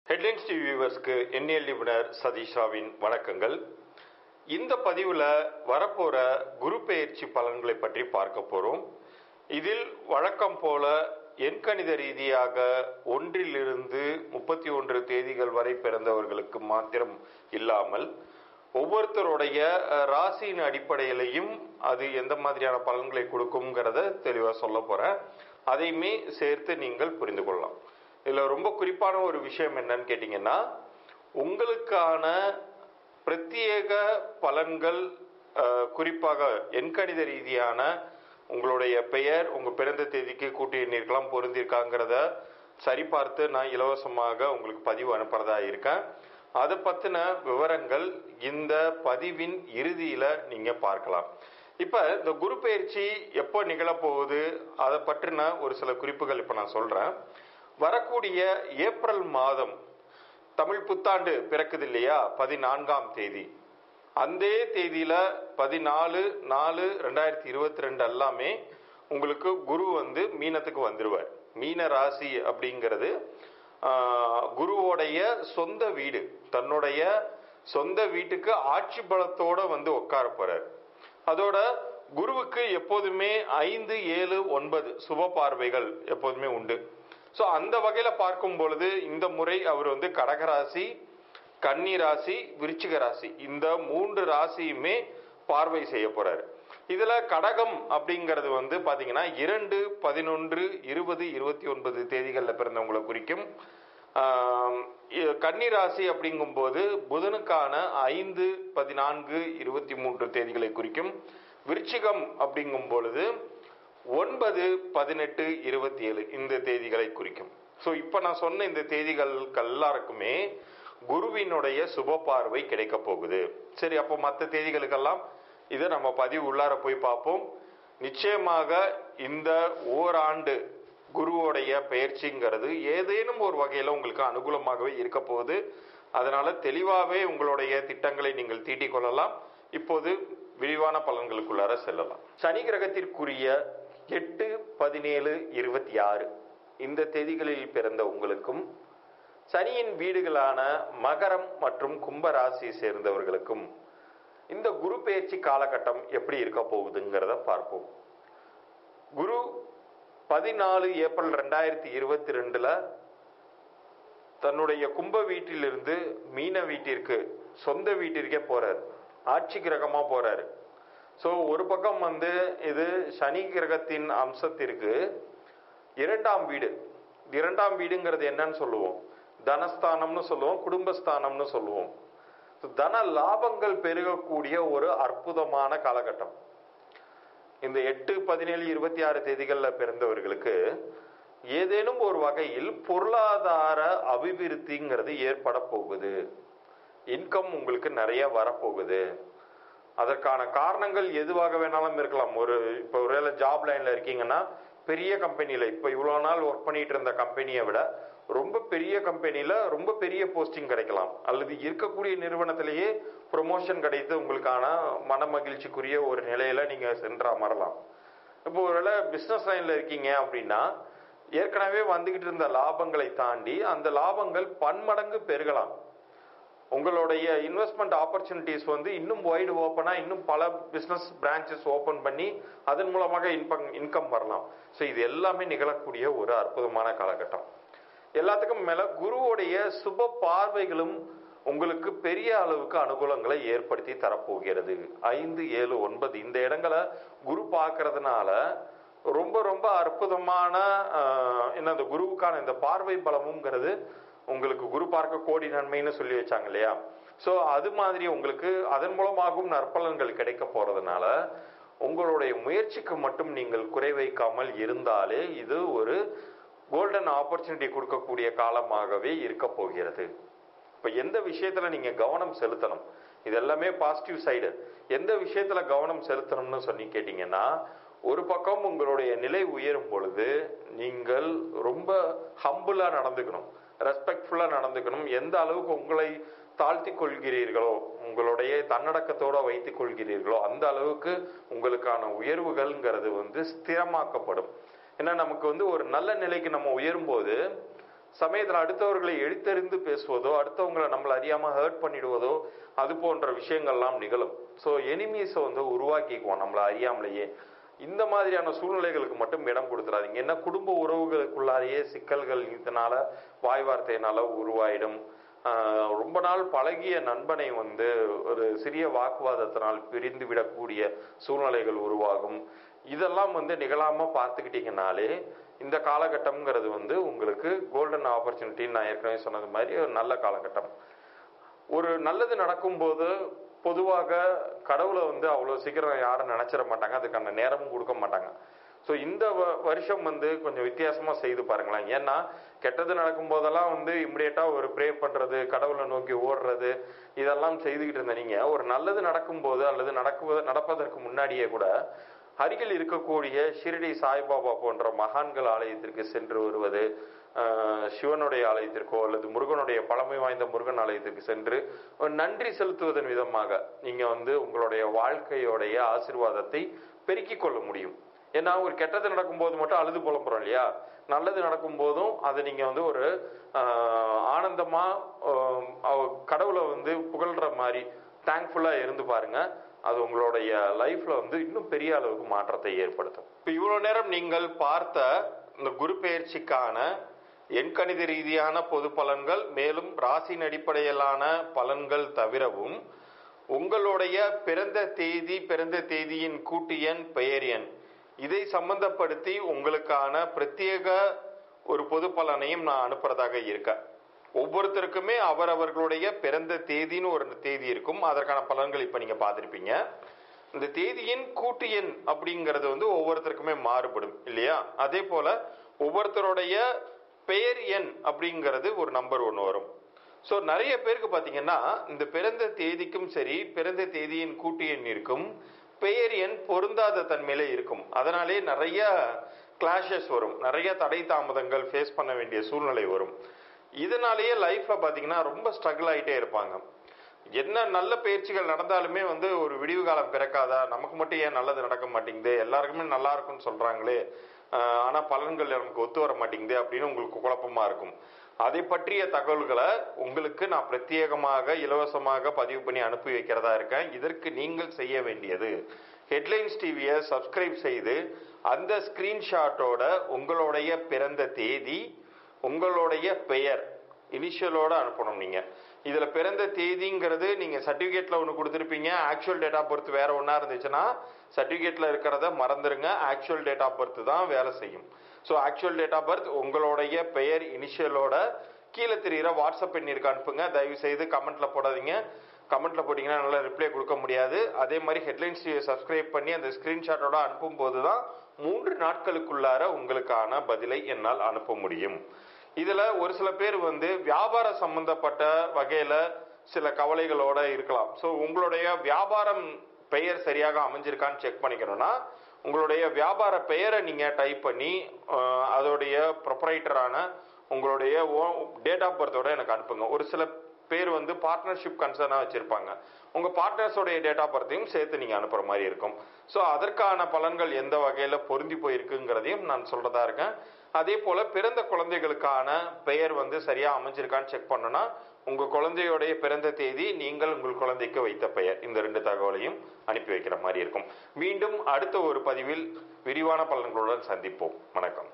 headlines TV வியூவர்ஸ்க்கு எண்ணியல் நிபுணர் சதீஷ் ராவின் வணக்கங்கள் இந்த பதிவில் வரப்போற குரு பெயர்ச்சி பலன்களை பற்றி பார்க்க போறோம் இதில் வழக்கம் போல எண்கணித ரீதியாக ஒன்றிலிருந்து முப்பத்தி ஒன்று தேதிகள் வரை பிறந்தவர்களுக்கு மாத்திரம் இல்லாமல் ஒவ்வொருத்தருடைய அஹ், ராசியின் அடிப்படையிலையும் அது எந்த மாதிரியான பலன்களை கொடுக்குங்கிறத தெளிவாக சொல்ல போறேன் அதையுமே சேர்த்து நீங்கள் புரிந்து கொள்ளலாம் இதில் ரொம்ப குறிப்பான ஒரு விஷயம் என்னன்னு கேட்டிங்கன்னா உங்களுக்கான பிரத்யேக பலன்கள் அஹ், குறிப்பாக எண்கணித ரீதியான உங்களுடைய பெயர் உங்கள் பிறந்த தேதிக்கு கூட்டி எண்ணிருக்கலாம் பொருந்திருக்காங்கிறத சரிபார்த்து நான் இலவசமாக உங்களுக்கு பதிவு அனுப்புறதா இருக்கேன் அதை பற்றின விவரங்கள் இந்த பதிவின் இறுதியில் நீங்கள் பார்க்கலாம் இப்போ இந்த குரு பயிற்சி எப்போ நிகழப்போகுது அதை பற்றின ஒரு சில குறிப்புகள் இப்போ நான் சொல்கிறேன் வரக்கூடிய ஏப்ரல் மாதம் தமிழ் புத்தாண்டு பிறக்குது இல்லையா பதினான்காம் தேதி அந்த தேதியில பதினாலு நாலு ரெண்டாயிரத்தி இருபத்தி ரெண்டு எல்லாமே உங்களுக்கு குரு வந்து மீனத்துக்கு வந்துருவார் மீன ராசி அப்படிங்கிறது ஆஹ், குருவோடைய சொந்த வீடு தன்னுடைய சொந்த வீட்டுக்கு ஆட்சி பலத்தோட வந்து உட்கார போறார் அதோட குருவுக்கு எப்போதுமே ஐந்து ஏழு ஒன்பது சுப பார்வைகள் எப்போதுமே உண்டு ஸோ அந்த வகையில் பார்க்கும் பொழுது இந்த முறை அவர் வந்து கடகராசி கன்னி ராசி விருச்சிக ராசி இந்த மூன்று ராசியுமே பார்வை செய்ய போறாரு இதுல கடகம் அப்படிங்கிறது வந்து பாத்தீங்கன்னா இரண்டு பதினொன்று இருபது இருபத்தி ஒன்பது தேதிகளில் பிறந்தவங்களை குறிக்கும் ஆம், இ- கன்னி ராசி அப்படிங்கும்போது புதனுக்கான ஐந்து பதினான்கு இருபத்தி மூன்று தேதிகளை குறிக்கும் விருச்சிகம் அப்படிங்கும் பொழுது ஒன்பது பதினெட்டு இருபத்தி ஏழு இந்த தேதிகளை குறிக்கும் ஸோ இப்போ நான் சொன்ன இந்த தேதிகளுக்கு எல்லாருக்குமே குருவினுடைய சுப பார்வை கிடைக்க போகுது சரி அப்போ மற்ற தேதிகளுக்கெல்லாம் இதை நம்ம பதிவு உள்ளார போய் பார்ப்போம் நிச்சயமாக இந்த ஓராண்டு குருவோடைய பயிற்சிங்கிறது ஏதேனும் ஒரு வகையில் உங்களுக்கு அனுகூலமாகவே இருக்க போகுது அதனால தெளிவாகவே உங்களுடைய திட்டங்களை நீங்கள் தீட்டிக் கொள்ளலாம் இப்போது விரிவான பலன்களுக்குள்ளார செல்லலாம் சனி கிரகத்திற்குரிய எட்டு பதினேழு இருபத்தி ஆறு இந்த தேதிகளில் பிறந்த உங்களுக்கும் சனியின் வீடுகளான மகரம் மற்றும் கும்ப ராசியை சேர்ந்தவர்களுக்கும் இந்த குரு பெயர்ச்சி காலகட்டம் எப்படி இருக்க போகுதுங்கிறத பார்ப்போம் குரு பதினாலு ஏப்ரல் ரெண்டாயிரத்தி இருபத்தி ரெண்டுல தன்னுடைய கும்ப வீட்டிலிருந்து மீன வீட்டிற்கு சொந்த வீட்டிற்கே போறார் ஆட்சி கிரகமா போறாரு ஸோ ஒரு பக்கம் வந்து இது சனி கிரகத்தின் அம்சத்திற்கு இரண்டாம் வீடு இரண்டாம் வீடுங்கிறது என்னன்னு சொல்லுவோம் தனஸ்தானம்னு சொல்லுவோம் குடும்பஸ்தானம்னு சொல்லுவோம் So, தன லாபங்கள் பெருகக்கூடிய ஒரு அற்புதமான காலகட்டம் இந்த எட்டு பதினேழு இருபத்தி ஆறு தேதிகளில் பிறந்தவர்களுக்கு ஏதேனும் ஒரு வகையில் பொருளாதார அபிவிருத்திங்கிறது ஏற்பட போகுது இன்கம் உங்களுக்கு நிறைய வரப்போகுது அதற்கான காரணங்கள் எதுவாக வேணாலும் இருக்கலாம் ஒரு இப்போ ஒருவேளை ஜாப் லைன்ல இருக்கீங்கன்னா பெரிய கம்பெனியில் இப்போ இவ்வளோ நாள் ஒர்க் பண்ணிட்டு இருந்த கம்பெனியை விட ரொம்ப பெரிய கம்பெனியில் ரொம்ப பெரிய போஸ்டிங் கிடைக்கலாம் அல்லது இருக்கக்கூடிய நிறுவனத்திலேயே ப்ரொமோஷன் கிடைத்து உங்களுக்கான மன மகிழ்ச்சிக்குரிய ஒரு நிலையில நீங்கள் சென்று அமரலாம் இப்போ ஒருவேளை பிஸ்னஸ் லைனில் இருக்கீங்க அப்படின்னா ஏற்கனவே வந்துகிட்டு இருந்த லாபங்களை தாண்டி அந்த லாபங்கள் பன்மடங்கு பெருகலாம் உங்களுடைய இன்வெஸ்ட்மெண்ட் ஆப்பர்ச்சுனிட்டிஸ் வந்து இன்னும் வைடு ஓப்பனா இன்னும் பல பிசினஸ் பிரான்ச்சஸ் ஓபன் பண்ணி அதன் மூலமாக இன்கம் இன்கம் வரலாம் ஸோ இது எல்லாமே நிகழக்கூடிய ஒரு அற்புதமான காலகட்டம் எல்லாத்துக்கும் மேல குருவுடைய சுப பார்வைகளும் உங்களுக்கு பெரிய அளவுக்கு அனுகூலங்களை ஏற்படுத்தி தரப்போகிறது ஐந்து ஏழு ஒன்பது இந்த இடங்களை குரு பார்க்கறதுனால ரொம்ப ரொம்ப அற்புதமான ஆஹ், என்ன அந்த குருவுக்கான இந்த பார்வை பலமுங்கிறது உங்களுக்கு குரு பார்க்க கோடி நன்மைன்னு சொல்லி வச்சாங்க இல்லையா ஸோ அது மாதிரி உங்களுக்கு அதன் மூலமாகவும் நற்பலன்கள் கிடைக்க போறதுனால உங்களுடைய முயற்சிக்கு மட்டும் நீங்கள் குறை வைக்காமல் இருந்தாலே இது ஒரு கோல்டன் ஆப்பர்ச்சுனிட்டி கொடுக்கக்கூடிய காலமாகவே இருக்க போகிறது இப்போ எந்த விஷயத்துல நீங்க கவனம் செலுத்தணும் இது எல்லாமே பாசிட்டிவ் சைடு எந்த விஷயத்துல கவனம் செலுத்தணும்னு சொல்லி கேட்டீங்கன்னா ஒரு பக்கம் உங்களுடைய நிலை உயரும் பொழுது நீங்கள் ரொம்ப ஹம்புலா நடந்துக்கணும் ரெஸ்பெக்ட்ஃபுல்லா நடந்துக்கணும் எந்த அளவுக்கு உங்களை தாழ்த்தி கொள்கிறீர்களோ உங்களுடைய தன்னடக்கத்தோட வைத்துக் கொள்கிறீர்களோ அந்த அளவுக்கு உங்களுக்கான உயர்வுகள்ங்கிறது வந்து ஸ்திரமாக்கப்படும் ஏன்னா நமக்கு வந்து ஒரு நல்ல நிலைக்கு நம்ம உயரும் போது சமயத்தில் அடுத்தவர்களை எழுத்தறிந்து பேசுவதோ அடுத்தவங்களை நம்மளை அறியாம ஹர்ட் பண்ணிடுவதோ அது போன்ற விஷயங்கள்லாம் நிகழும் ஸோ எனிமீஸை வந்து உருவாக்கிக்குவோம் நம்மளை அறியாமலேயே இந்த மாதிரியான சூழ்நிலைகளுக்கு மட்டும் இடம் கொடுத்துறாதீங்க என்ன குடும்ப உறவுகளுக்குள்ளாலேயே சிக்கல்கள் இதனால வாய் வார்த்தையினால உருவாயிடும் ஆஹ் ரொம்ப நாள் பழகிய நண்பனை வந்து ஒரு சிறிய வாக்குவாதத்தினால் பிரிந்து விடக்கூடிய சூழ்நிலைகள் உருவாகும் இதெல்லாம் வந்து நிகழாம பார்த்துக்கிட்டீங்கனாலே இந்த காலகட்டம்ங்கிறது வந்து உங்களுக்கு கோல்டன் ஆப்பர்ச்சுனிட்டின்னு நான் ஏற்கனவே சொன்னது மாதிரி ஒரு நல்ல காலகட்டம் ஒரு நல்லது நடக்கும்போது பொதுவாக கடவுளை வந்து அவ்வளோ சீக்கிரம் யாரும் நினைச்சிட மாட்டாங்க அதுக்கான நேரமும் கொடுக்க மாட்டாங்க ஸோ இந்த வ- வருஷம் வந்து கொஞ்சம் வித்தியாசமா செய்து பாருங்களேன் ஏன்னா கெட்டது நடக்கும் போதெல்லாம் வந்து இம்மிடியட்டா ஒரு ப்ரே பண்றது கடவுளை நோக்கி ஓடுறது இதெல்லாம் செய்துக்கிட்டு இருந்த நீங்க ஒரு நல்லது நடக்கும்போது அல்லது நடக்குவ நடப்பதற்கு முன்னாடியே கூட அருகில் இருக்கக்கூடிய ஷிரடி சாய்பாபா போன்ற மகான்கள் ஆலயத்திற்கு சென்று வருவது ஆஹ், சிவனுடைய ஆலயத்திற்கோ அல்லது முருகனுடைய பழமை வாய்ந்த முருகன் ஆலயத்திற்கு சென்று ஒரு நன்றி செலுத்துவதன் விதமாக நீங்க வந்து உங்களுடைய வாழ்க்கையோடைய ஆசீர்வாதத்தை பெருக்கிக் கொள்ள முடியும் ஏன்னா ஒரு கெட்டது நடக்கும்போது மட்டும் அழுது புலம்புறோம் இல்லையா நல்லது நடக்கும் போதும் அதை நீங்க வந்து ஒரு ஆஹ், ஆனந்தமா ஆஹ், அவ- கடவுளை வந்து புகழ்ற மாதிரி தேங்க்ஃபுல்லா இருந்து பாருங்க அது உங்களுடைய லைஃப்ல வந்து இன்னும் பெரிய அளவுக்கு மாற்றத்தை ஏற்படுத்தும் இப்போ இவ்வளவு நேரம் நீங்கள் பார்த்த இந்த குரு பெயர்ச்சிக்கான எண்கணித ரீதியான பொது பலன்கள் மேலும் ராசியின் அடிப்படையிலான பலன்கள் தவிரவும் உங்களுடைய பிறந்த தேதி பிறந்த தேதியின் கூட்டு எண் பெயர் எண் இதை சம்பந்தப்படுத்தி உங்களுக்கான பிரத்யேக ஒரு பொது பலனையும் நான் அனுப்புறதாக இருக்கேன் ஒவ்வொருத்தருக்குமே அவரவர்களுடைய பிறந்த தேதின்னு ஒரு தேதி இருக்கும் அதற்கான பலன்கள் இப்ப நீங்க பார்த்திருப்பீங்க இந்த தேதியின் கூட்டு எண் அப்படிங்கிறது வந்து ஒவ்வொருத்தருக்குமே மாறுபடும் இல்லையா அதே போல ஒவ்வொருத்தருடைய பெயர் எண் அப்படிங்கிறது ஒரு நம்பர் ஒன்று வரும் ஸோ நிறைய பேருக்கு பார்த்தீங்கன்னா இந்த பிறந்த தேதிக்கும் சரி பிறந்த தேதியின் கூட்டு எண் இருக்கும் பெயர் எண் பொருந்தாத தன்மையில இருக்கும் அதனாலே நிறைய கிளாஷஸ் வரும் நிறைய தடை தாமதங்கள் ஃபேஸ் பண்ண வேண்டிய சூழ்நிலை வரும் இதனாலேயே லைஃப்ல பார்த்தீங்கன்னா ரொம்ப ஸ்ட்ரகிள் ஆகிட்டே இருப்பாங்க என்ன நல்ல பயிற்சிகள் நடந்தாலுமே வந்து ஒரு விடிவு காலம் பிறக்காதா நமக்கு மட்டும் ஏன் நல்லது நடக்க மாட்டேங்குது எல்லாருக்குமே நல்லா இருக்கும்னு சொல்றாங்களே ஆஹ் ஆனா பலன்கள் நமக்கு ஒத்து வர மாட்டேங்குது அப்படின்னு உங்களுக்கு குழப்பமா இருக்கும் அதை பற்றிய தகவல்களை உங்களுக்கு நான் பிரத்யேகமாக இலவசமாக பதிவு பண்ணி அனுப்பி வைக்கிறதா இருக்கேன் இதற்கு நீங்கள் செய்ய வேண்டியது ஹெட்லைன்ஸ் டிவியை சப்ஸ்கிரைப் செய்து அந்த ஸ்கிரீன்ஷாட்டோட உங்களுடைய பிறந்த தேதி உங்களுடைய பெயர் இனிஷியலோட அனுப்பணும் நீங்க இதுல பிறந்த தேதிங்கிறது நீங்க சர்டிபிகேட்ல ஒன்று கொடுத்துருப்பீங்க ஆக்சுவல் டேட் ஆஃப் பர்த் வேற ஒன்றா இருந்துச்சுன்னா சர்டிபிகேட்ல இருக்கிறத மறந்துருங்க ஆக்சுவல் டேட் ஆஃப் பர்த் தான் வேலை செய்யும் so actual date of birth உங்களுடைய பெயர் இனிஷியலோட கீழே தெரிகிற வாட்ஸ்அப் எண்ணிற்கு அனுப்புங்க தயவு செய்து கமெண்ட்ல போடாதீங்க கமெண்ட்ல போட்டீங்கன்னா என்னால் ரிப்ளை கொடுக்க முடியாது அதே மாதிரி ஹெட்லைன்ஸ் சப்ஸ்கிரைப் பண்ணி அந்த ஸ்கிரீன்ஷாட்டோட அனுப்பும் போது தான் மூன்று நாட்களுக்குள்ளார உங்களுக்கான பதிலை என்னால் அனுப்ப முடியும் இதுல ஒரு சில பேர் வந்து வியாபார சம்பந்தப்பட்ட வகையில சில கவலைகளோட இருக்கலாம் ஸோ உங்களுடைய வியாபாரம் பெயர் சரியாக அமைஞ்சிருக்கான்னு செக் பண்ணிக்கணும்னா உங்களுடைய வியாபார பெயரை நீங்க டைப் பண்ணி அஹ், அதோடைய ப்ரொப்ரைட்டரான உங்களுடைய டேட் ஆஃப் பர்த்தோட எனக்கு அனுப்புங்க ஒரு சில பேர் வந்து பார்ட்னர்ஷிப் கன்சர்னாக வச்சிருப்பாங்க உங்க பார்ட்னர்ஸோடைய டேட் ஆஃப் பர்த்தையும் சேர்த்து நீங்க அனுப்புற மாதிரி இருக்கும் ஸோ அதற்கான பலன்கள் எந்த வகையில பொருந்தி போயிருக்குங்கிறதையும் நான் சொல்றதா இருக்கேன் அதே போல பிறந்த குழந்தைகளுக்கான பெயர் வந்து சரியா அமைஞ்சிருக்கான்னு செக் பண்ணனா உங்க குழந்தையோடைய பிறந்த தேதி நீங்கள் உங்கள் குழந்தைக்கு வைத்த பெயர் இந்த ரெண்டு தகவலையும் அனுப்பி வைக்கிற மாதிரி இருக்கும் மீண்டும் அடுத்த ஒரு பதிவில் விரிவான பலன்களுடன் சந்திப்போம் வணக்கம்